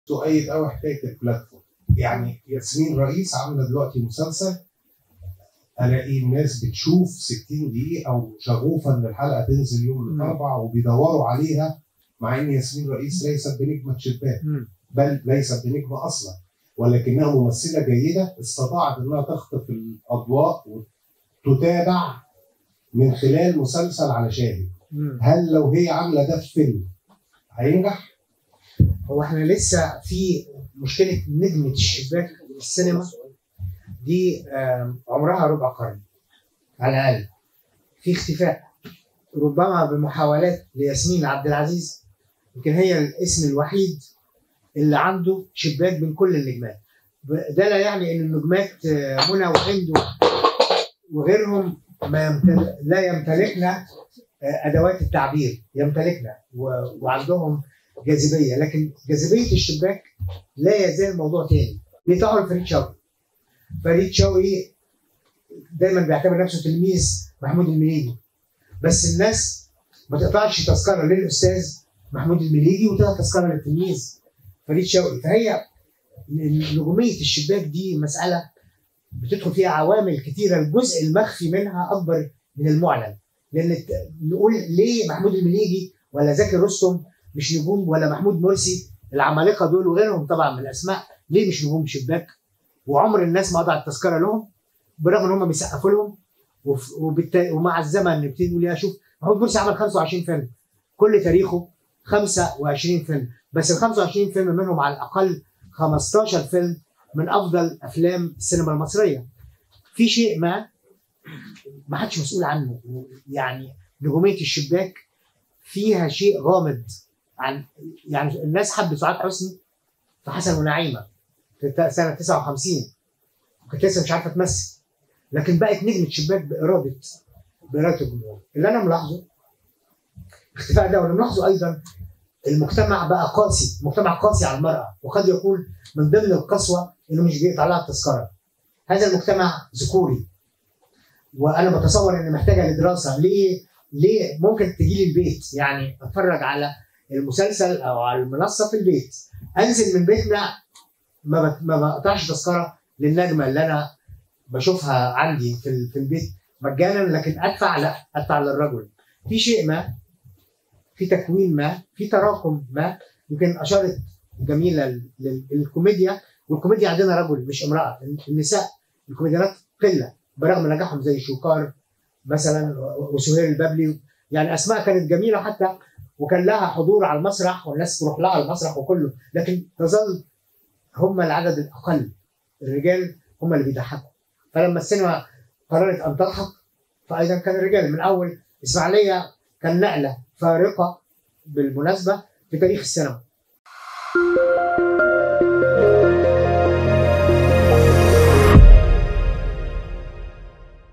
تؤيد قوي حكايه البلاتفورم يعني ياسمين رئيس عامله دلوقتي مسلسل الاقي الناس بتشوف 60 دقيقه او شغوفه ان الحلقه تنزل يوم الاربعاء وبيدوروا عليها مع ان ياسمين رئيس ليست بنجمه شباك بل ليست بنجمه اصلا ولكنها ممثله جيده استطاعت انها تخطف الاضواء وتتابع من خلال مسلسل على شاهد هل لو هي عامله ده في فيلم هينجح؟ هو احنا لسه في مشكله نجمه الشباك السينما دي آم، عمرها ربع قرن على الاقل في اختفاء ربما بمحاولات لياسمين عبد العزيز يمكن هي الاسم الوحيد اللي عنده شباك بين كل النجمات ب- ده لا يعني ان النجمات آه، منى وهند وغيرهم ما يمتل... لا يمتلكنا آه، ادوات التعبير يمتلكنا و... وعندهم جاذبيه لكن جاذبيه الشباك لا يزال موضوع تاني بيطلعوا فريد شوقي فريد شوقي دايما بيعتبر نفسه تلميذ محمود المليجي بس الناس ما تقطعش تذكره للاستاذ محمود المليجي وتقطع تذكره للتلميذ فريد شوقي فهي نجوميه الشباك دي مساله بتدخل فيها عوامل كتيره الجزء المخفي منها اكبر من المعلن لان الت- نقول ليه محمود المليجي ولا زكي رستم مش نجوم ولا محمود مرسي العمالقه دول وغيرهم طبعا من الاسماء ليه مش نجوم شباك وعمر الناس ما قطعت تذكره لهم برغم ان هم بيسقفوا لهم وف- وبالت... ومع الزمن نبتدي نقول يا شوف محمود مرسي عمل 25 فيلم كل تاريخه 25 فيلم بس ال 25 فيلم منهم على الاقل 15 فيلم من افضل افلام السينما المصريه في شيء ما ما حدش مسؤول عنه يعني نجوميه الشباك فيها شيء غامض عن يعني الناس حبت سعاد حسني في حسن ونعيمه في سنه 59 كانت لسه مش عارفه تمثل لكن بقت نجمه شباك باراده باراده الجمهور اللي انا ملاحظه اختفاء ده واللي ملاحظه ايضا المجتمع بقى قاسي مجتمع قاسي على المراه وقد يكون من ضمن القسوه انه مش بيقطع لها التذكره هذا المجتمع ذكوري وانا بتصور ان محتاجه لدراسه ليه ليه ممكن تجي لي البيت يعني اتفرج على المسلسل او على المنصه في البيت انزل من بيتنا ما بت- ما بقطعش تذكره للنجمه اللي انا بشوفها عندي في ال- في البيت مجانا لكن ادفع لا ادفع للرجل في شيء ما في تكوين ما في تراكم ما يمكن اشارت جميله لل- للكوميديا والكوميديا عندنا رجل مش امراه النساء الكوميديانات قله برغم نجاحهم زي شوكار مثلا وسهير البابلي يعني اسماء كانت جميله حتى وكان لها حضور على المسرح والناس تروح لها على المسرح وكله لكن تظل هم العدد الاقل الرجال هم اللي بيضحكوا فلما السينما قررت ان تضحك فايضا كان الرجال من اول اسماعيليه كان نقله فارقه بالمناسبه في تاريخ السينما